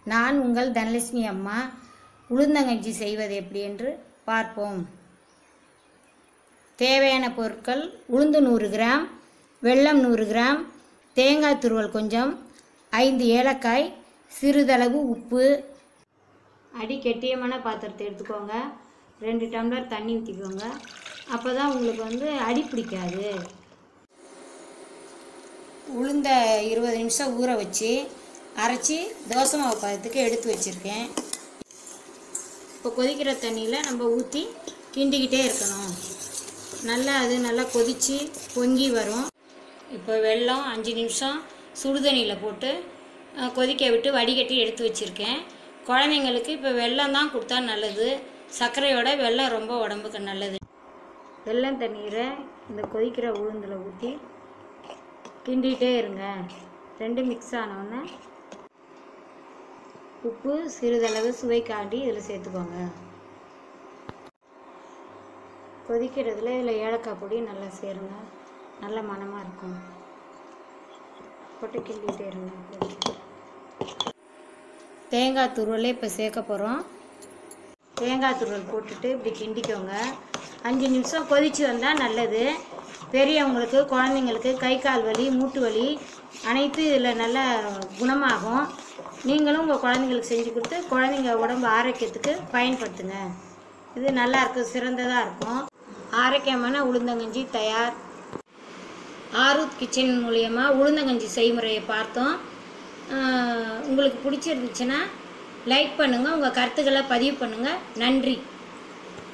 நான் உங்கள் தனலட்சுமி அம்மா உளுந்தங்கஞ்சி செய்வது எப்படி என்று பார்ப்போம் தேவையான பொருட்கள் உளுந்து நூறு கிராம் வெல்லம் நூறு கிராம் தேங்காய் துருவல் கொஞ்சம் ஐந்து ஏலக்காய் சிறிதளவு உப்பு அடி கெட்டியமான பாத்திரத்தை எடுத்துக்கோங்க ரெண்டு டம்ளர் தண்ணி ஊற்றிக்கோங்க அப்போ தான் உங்களுக்கு வந்து அடி பிடிக்காது உளுந்த இருபது நிமிஷம் ஊற வச்சு அரைச்சி தோசை மாவு பதத்துக்கு எடுத்து வச்சுருக்கேன் இப்போ கொதிக்கிற தண்ணியில் நம்ம ஊற்றி கிண்டிக்கிட்டே இருக்கணும் நல்லா அது நல்லா கொதித்து பொங்கி வரும் இப்போ வெல்லம் அஞ்சு நிமிஷம் சுடுதண்ணியில் போட்டு அஹ், கொதிக்க விட்டு வடிகட்டி எடுத்து வச்சுருக்கேன் குழந்தைங்களுக்கு இப்போ வெல்லம் தான் கொடுத்தா நல்லது சர்க்கரையோட வெல்லம் ரொம்ப உடம்புக்கு நல்லது வெல்லம் தண்ணீரை இந்த கொதிக்கிற உளுந்தில் ஊற்றி கிண்டிகிட்டே இருங்க ரெண்டு மிக்ஸ் ஆனோடனே உப்பு சிறிதளவு சுவைக்காண்டி இதில் சேர்த்துக்கோங்க கொதிக்கிறதுல இதில் ஏலக்காய் பொடி நல்லா சேருங்க நல்ல மணமாக இருக்கும் போட்டு கிண்டிகிட்டே இருங்க தேங்காய் துருவலே இப்போ சேர்க்க போகிறோம் தேங்காய் துருவல் போட்டுட்டு இப்படி கிண்டிக்கோங்க அஞ்சு நிமிஷம் கொதிச்சு வந்தால் நல்லது பெரியவங்களுக்கு குழந்தைங்களுக்கு கை கால் வலி மூட்டு வலி அனைத்து இதில் நல்லா குணமாகும் நீங்களும் உங்கள் குழந்தைங்களுக்கு செஞ்சு கொடுத்து குழந்தைங்க உடம்பு ஆரோக்கியத்துக்கு பயன்படுத்துங்க இது நல்லா இருக்கும் சிறந்ததாக இருக்கும் ஆரோக்கியமான உளுந்தங்கஞ்சி தயார் ஆரூத் கிச்சன் மூலயமா உளுந்தங்கஞ்சி செய்முறையை பார்த்தோம் ஆஹ் உங்களுக்கு பிடிச்சிருந்துச்சுன்னா லைக் பண்ணுங்கள் உங்கள் கருத்துக்களை பதிவு பண்ணுங்கள் நன்றி